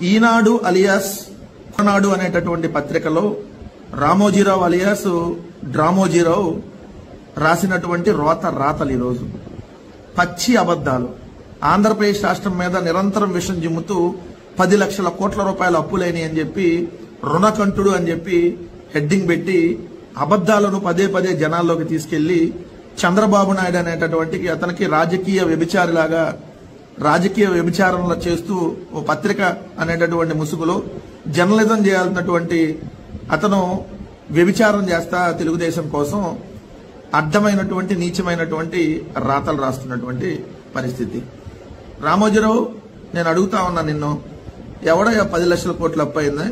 ఈనాడు alias నాడు అనేటటువంటి పత్రికలో రామోజీరావు అలియాస్ డ్రామోజీరావు రాసినటువంటి రోత రాతలు ఈరోజు పచ్చి అబద్ధాలు ఆంధ్రప్రదేశ్ రాష్ట్రం మీద నిరంతరం విషం జిమ్ముతూ పది లక్షల కోట్ల రూపాయల అప్పులేని అని చెప్పి రుణకంఠుడు అని చెప్పి హెడ్డింగ్ పెట్టి అబద్ధాలను పదే పదే జనాల్లోకి తీసుకెళ్లి చంద్రబాబు నాయుడు అనేటటువంటి అతనికి రాజకీయ వ్యభిచారిలాగా రాజకీయ వ్యభిచారంలో చేస్తూ ఓ పత్రిక అనేటటువంటి ముసుగులో జర్నలిజం చేయాల్సినటువంటి అతను వ్యభిచారం చేస్తా తెలుగుదేశం కోసం అడ్డమైనటువంటి నీచమైనటువంటి రాతలు రాస్తున్నటువంటి పరిస్థితి రామోజీరావు నేను అడుగుతా ఉన్నా నిన్ను ఎవడో పది లక్షల కోట్ల అప్పు అయింది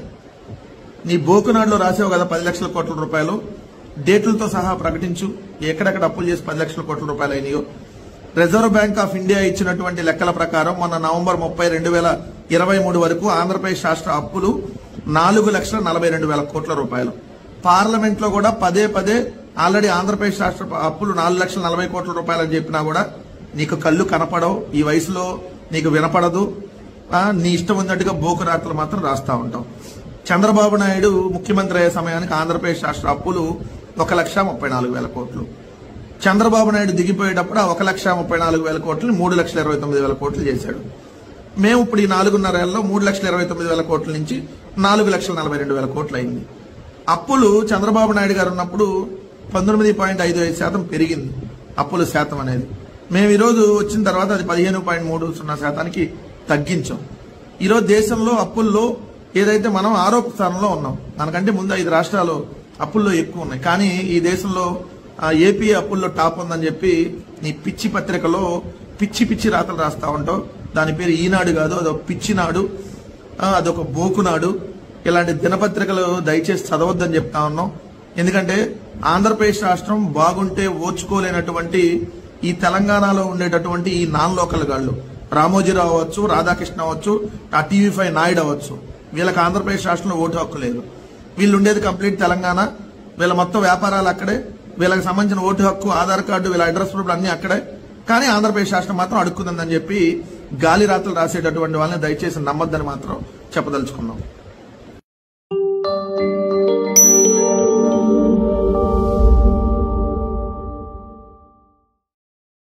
నీ బోకునాడులో రాసావు కదా పది లక్షల కోట్ల రూపాయలు డేట్లతో సహా ప్రకటించు ఎక్కడెక్కడ అప్పులు చేసి పది లక్షల కోట్ల రూపాయలు అయినాయో రిజర్వ్ బ్యాంక్ ఆఫ్ ఇండియా ఇచ్చినటువంటి లెక్కల ప్రకారం మొన్న నవంబర్ ముప్పై రెండు వేల ఇరవై మూడు వరకు ఆంధ్రప్రదేశ్ రాష్ట్ర అప్పులు నాలుగు లక్షల నలభై రెండు వేల కోట్ల రూపాయలు పార్లమెంట్ లో కూడా పదే పదే ఆల్రెడీ ఆంధ్రప్రదేశ్ రాష్ట్ర అప్పులు నాలుగు లక్షల నలభై కోట్ల రూపాయలు అని చెప్పినా కూడా నీకు కళ్ళు కనపడవు ఈ వయసులో నీకు వినపడదు ఆ, నీ ఇష్టం ఉన్నట్టుగా బోకు రాతలు మాత్రం రాస్తా ఉంటాం చంద్రబాబు నాయుడు ముఖ్యమంత్రి అయ్యే సమయానికి ఆంధ్రప్రదేశ్ రాష్ట్ర అప్పులు ఒక లక్ష ముప్పై నాలుగు వేల కోట్లు చంద్రబాబు నాయుడు దిగిపోయేటప్పుడు ఆ ఒక లక్ష ముప్పై నాలుగు వేల కోట్లు మూడు లక్షల ఇరవై తొమ్మిది వేల కోట్లు చేశాడు మేము ఇప్పుడు ఈ నాలుగున్నర ఏళ్ళలో మూడు లక్షల ఇరవై తొమ్మిది వేల కోట్ల నుంచి నాలుగు లక్షల నలభై రెండు వేల కోట్లు అయింది అప్పులు చంద్రబాబు నాయుడు గారు ఉన్నప్పుడు పంతొమ్మిది పాయింట్ ఐదు ఐదు శాతం పెరిగింది అప్పుల శాతం అనేది మేము ఈరోజు వచ్చిన తర్వాత అది పదిహేను పాయింట్ మూడు సున్నా శాతానికి తగ్గించాం ఈరోజు దేశంలో అప్పుల్లో ఏదైతే మనం ఆరోప స్థానంలో ఉన్నాం మనకంటే ముందు ఐదు రాష్ట్రాలు అప్పుల్లో ఎక్కువ ఉన్నాయి కానీ ఈ దేశంలో ఆ, ఏపీ అప్పుల్లో టాప్ ఉందని చెప్పి నీ పిచ్చి పత్రికలో పిచ్చి పిచ్చి రాతలు రాస్తా ఉంటావు దాని పేరు ఈనాడు కాదు అదొక పిచ్చి నాడు ఆ, అదొక బోకునాడు ఇలాంటి దినపత్రికలు దయచేసి చదవద్దని చెప్తా ఉన్నాం ఎందుకంటే ఆంధ్రప్రదేశ్ రాష్ట్రం బాగుంటే ఓర్చుకోలేనటువంటి ఈ తెలంగాణలో ఉండేటటువంటి ఈ నాన్ లోకల్ గాళ్ళు రామోజీరావు అవ్వచ్చు రాధాకృష్ణ అవ్వచ్చు ఆ టీవీ ఫైవ్ నాయుడు అవ్వచ్చు వీళ్ళకి ఆంధ్రప్రదేశ్ రాష్ట్రంలో ఓటు హక్కు లేదు వీళ్ళు ఉండేది కంప్లీట్ తెలంగాణ వీళ్ళ మొత్తం వ్యాపారాలు అక్కడే వీళ్ళకి సంబంధించిన ఓటు హక్కు ఆధార్ కార్డు వీళ్ళ అడ్రస్ ప్రూఫ్లు అన్ని అక్కడే కానీ ఆంధ్రప్రదేశ్ రాష్ట్రం మాత్రం అడుక్కుందని చెప్పి గాలి రాతలు రాసేటటువంటి వాళ్ళని దయచేసి నమ్మొద్దని మాత్రం చెప్పదలుచుకున్నాం